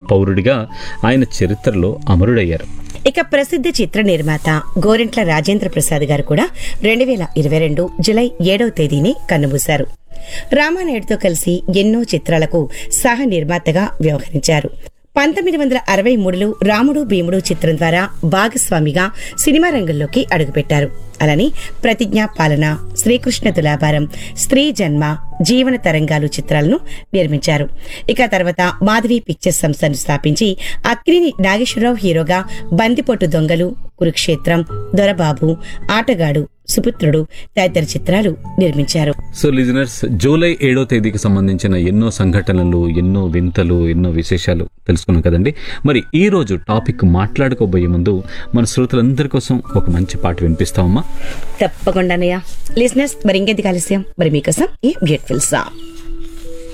పౌరుడిగా ఆయన చరిత్రలో అమరుడయ్యారు ఇక ప్రసిద్ధ చిత్ర నిర్మాత గోరింట్ల రాజేంద్ర ప్రసాద్ గారు కూడా రెండు వేల ఇరవై రెండు జులై ఏడవ తేదీని కన్నుమూశారు రామానాయుడుతో కలిసి ఎన్నో చిత్రాలకు సహ నిర్మాతగా వ్యవహరించారు పంతొమ్మిది వందల అరవై మూడులో రాముడు భీముడు చిత్రం ద్వారా భాగస్వామిగా సినిమా రంగంలోకి అడుగుపెట్టారు అలానే ప్రతిజ్ఞా పాలన శ్రీకృష్ణ తులాభారం స్త్రీ జన్మ జీవన తరంగాలు చిత్రాలను నిర్మించారు ఇక తర్వాత మాధవి పిక్చర్స్ సంస్థను స్థాపించి అక్కినేని నాగేశ్వరరావు హీరోగా బందిపొట్టు దొంగలు కురుక్షేత్రం దొరబాబు ఆటగాడు సుపుత్రుడు తదితర చిత్రాలు నిర్మించారు సో లిజనర్స్ జూలై ఏడో తేదీకి సంబంధించిన ఎన్నో సంఘటనలు ఎన్నో వింతలు ఎన్నో విశేషాలు తెలుసుకున్నాం కదండి మరి ఈ రోజు టాపిక్ మాట్లాడుకోబోయే ముందు మన శ్రోతలందరి కోసం ఒక మంచి పాట వినిపిస్తామమ్మా తప్పకుండానయ్యా లిసినర్స్ మరి ఇంకెందుకు ఆలస్యం మరి మీకోసం ఈ బ్యూటిఫుల్ సాంగ్